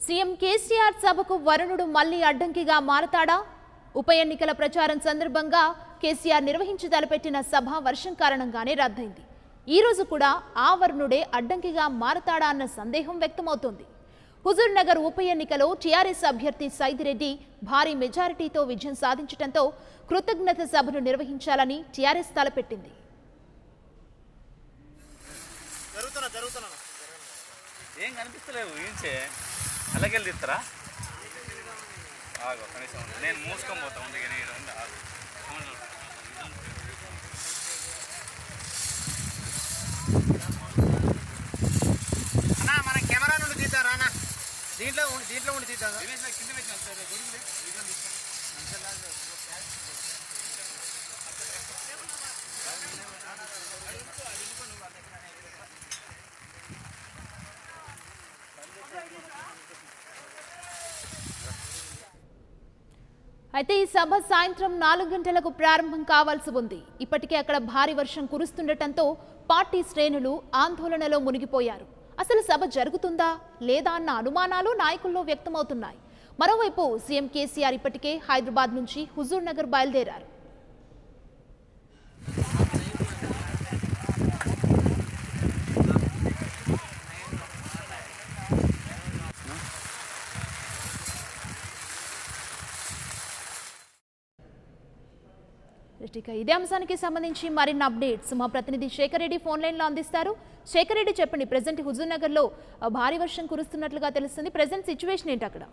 CM KCR సభకు వరుణుడు మళ్లీ అడ్డంకిగా మారతాడా ఉప ఎన్నికల ప్రచారం సందర్భంగా కేసీఆర్ నిర్వహించి తలపెట్టిన సభ వర్షం కారణంగానే రద్దయింది ఈ రోజు కూడా ఆ వరుణుడే అడ్డంకిగా మారతాడా అన్న సందేహం వ్యక్తమవుతోంది హుజూర్ నగర్ ఉప ఎన్నికలో టీఆర్ఎస్ అభ్యర్థి సైదిరెడ్డి భారీ మెజారిటీతో విజయం సాధించడంతో కృతజ్ఞత సభను నిర్వహించాలని టీఆర్ఎస్ తలపెట్టింది జరుగుతున్నా జరుగుతున్నా ఏం కనిపిస్తలేవు ఏంచే అలాగెళ్ళి తీస్తారా ఆగు కనీసం ఉండు. నేను మూసుకొని పోతా ఉంది కానీ ఈడ ఉంది ఆగు అవును. అన్నా మన కెమెరా నుండి తీద్దాం రానా దీంట్లో ఉండి దీంట్లో ఉండి తీద్దాం దినేష్ నాకు కింద పెట్టిన ఒకసారి గొడుగులే. వీడియో తీస్తా. అయితే ఈ సభ సాయంత్రం నాలుగు గంటలకు ప్రారంభం కావాల్సి ఉంది ఇప్పటికే అక్కడ భారీ వర్షం కురుస్తుండటంతో పార్టీ శ్రేణులు ఆందోళనలో మునిగిపోయారు అసలు సభ జరుగుతుందా లేదా అన్న అనుమానాలు నాయకుల్లో వ్యక్తమవుతున్నాయి మరోవైపు సీఎం కేసీఆర్ ఇప్పటికే హైదరాబాద్ నుంచి హుజూర్ నగర్ బయలుదేరారు ఇక ఇదే అంశానికి సంబంధించి మరిన్ని అప్డేట్స్ మా ప్రతినిధి శేఖర్ రెడ్డి ఫోన్ లైన్లో అందిస్తారు శేఖర్ రెడ్డి చెప్పండి ప్రజెంట్ హుజూర్ నగర్లో ఆ, భారీ వర్షం కురుస్తున్నట్లుగా తెలుస్తుంది ప్రజెంట్ సిచ్యువేషన్ ఏంటి అక్కడ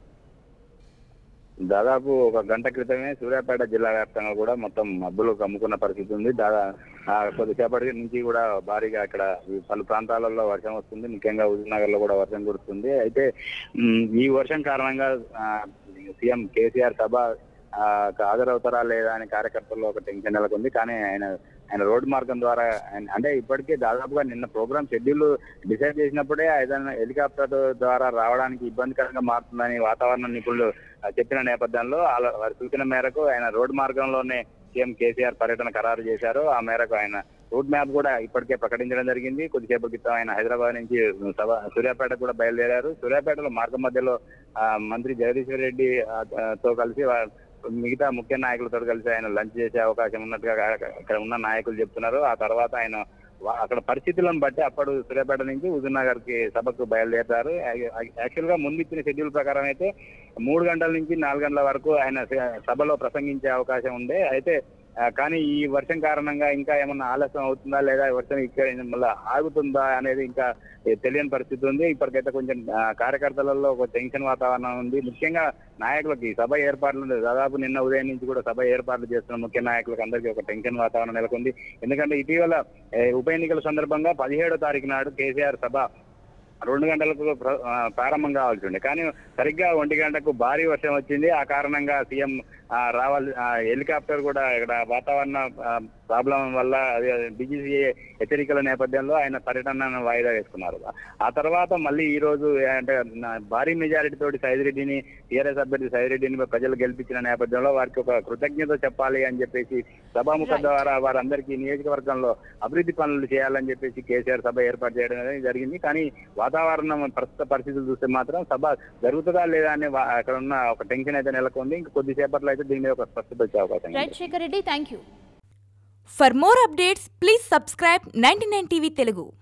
దాదాపు ఒక గంట క్రితమే సూర్యాపేట జిల్లా వ్యాప్తంగా కూడా మొత్తం మబ్బులు కమ్ముకున్న పరిస్థితి ఉంది దాదా ఆ, కొద్దిసేపటి నుంచి కూడా భారీగా అక్కడ ఈ పలు ప్రాంతాలలో వర్షం వస్తుంది ముఖ్యంగా హుజూర్నగర్ లో కూడా వర్షం కురుస్తుంది అయితే ఉమ్, ఈ వర్షం కారణంగా ఆ, సీఎం కేసీఆర్ సభ ఆ, హాజరవుతారా లేదా అని కార్యకర్తల్లో ఒక టెన్షన్ నెలకొంది కానీ ఆయన ఆయన రోడ్డు మార్గం ద్వారా ఆయన- అంటే ఇప్పటికే దాదాపుగా నిన్న ప్రోగ్రామ్ షెడ్యూల్ డిసైడ్ చేసినప్పుడే ఏదైనా హెలికాప్టర్ ద్వారా రావడానికి ఇబ్బందికరంగా మారుతుందని వాతావరణ నిపుణులు ఆ, చెప్పిన నేపథ్యంలో వాళ్ళ- వారి సూచన మేరకు ఆయన రోడ్డు మార్గంలోనే సీఎం కేసీఆర్ పర్యటన ఖరారు చేశారు ఆ మేరకు ఆయన రూట్ మ్యాప్ కూడా ఇప్పటికే ప్రకటించడం జరిగింది కొద్దిసేపు క్రితం ఆయన హైదరాబాద్ నుంచి సభ సూర్యాపేట కూడా బయలుదేరారు సూర్యాపేటలో మార్గం మధ్యలో ఆ, మంత్రి జగదీశ్వర్ రెడ్డి ఆ, ఆ, తో కలిసి వా- మిగతా ముఖ్య నాయకులతో కలిసి ఆయన లంచ్ చేసే అవకాశం ఉన్నట్టుగా అక్కడ ఉన్న నాయకులు చెప్తున్నారు ఆ తర్వాత ఆయన వా- అక్కడ పరిస్థితులను బట్టి అప్పుడు సూర్యాపేట నుంచి హుజూర్నగర్ కి సభకు బయలుదేరారు యాక్చువల్ గా ముందు ఇచ్చిన షెడ్యూల్ ప్రకారం అయితే మూడు గంటల నుంచి నాలుగు గంటల వరకు ఆయన స- సభలో ప్రసంగించే అవకాశం ఉండే అయితే ఆ, కానీ ఈ వర్షం కారణంగా ఇంకా ఏమన్నా ఆలస్యం అవుతుందా లేదా ఈ వర్షం ఇక్కడ మళ్ళీ ఆగుతుందా అనేది ఇంకా తెలియని పరిస్థితి ఉంది ఇప్పటికైతే కొంచెం ఆ, కార్యకర్తలలో ఒక టెన్షన్ వాతావరణం ఉంది ముఖ్యంగా నాయకులకి సభ ఏర్పాట్లు ఉంది. దాదాపు నిన్న ఉదయం నుంచి కూడా సభ ఏర్పాట్లు చేస్తున్న ముఖ్య నాయకులకు అందరికీ ఒక టెన్షన్ వాతావరణం నెలకొంది ఎందుకంటే ఇటీవల ఏ, ఉప ఎన్నికల సందర్భంగా పదిహేడో తారీఖు నాడు కేసీఆర్ సభ రెండు గంటలకు ప్ర- ఆ, ప్రారంభం కావాల్సి ఉండే కానీ సరిగ్గా ఒంటి గంటకు భారీ వర్షం వచ్చింది ఆ కారణంగా సీఎం ఆ, రావాలి ఆ, హెలికాప్టర్ కూడా ఇక్కడ వాతావరణ ఆ, ప్రాబ్లం వల్ల డిజిసిఏ హెచ్చరికల నేపథ్యంలో ఆయన పర్యటనను వాయిదా వేసుకున్నారు ఆ తర్వాత మళ్ళీ ఈ రోజు అంటే నా- భారీ మెజారిటీ తోటి సైదిరెడ్డిని టీఆర్ఎస్ అభ్యర్థి సైదిరెడ్డిని ప్రజలు గెలిపించిన నేపథ్యంలో వారికి ఒక కృతజ్ఞత చెప్పాలి అని చెప్పేసి సభాముఖ Right. ద్వారా వారందరికీ నియోజకవర్గంలో అభివృద్ధి పనులు చేయాలని చెప్పేసి కేసీఆర్ సభ ఏర్పాటు చేయడం అనేది జరిగింది కానీ వాతావరణం ప్రస్తుత పరిస్థితులు చూస్తే మాత్రం సభ జరుగుతుందా లేదా అనే వా- అక్కడ ఉన్న ఒక టెన్షన్ అయితే నెలకొంది ఇంక కొద్దిసేపట్లో అయితే దీని మీద ఒక స్పష్టత వచ్చే అవకాశం ఉంది. Right Shekhar Reddy thank you For more updates, please subscribe 99 TV Telugu.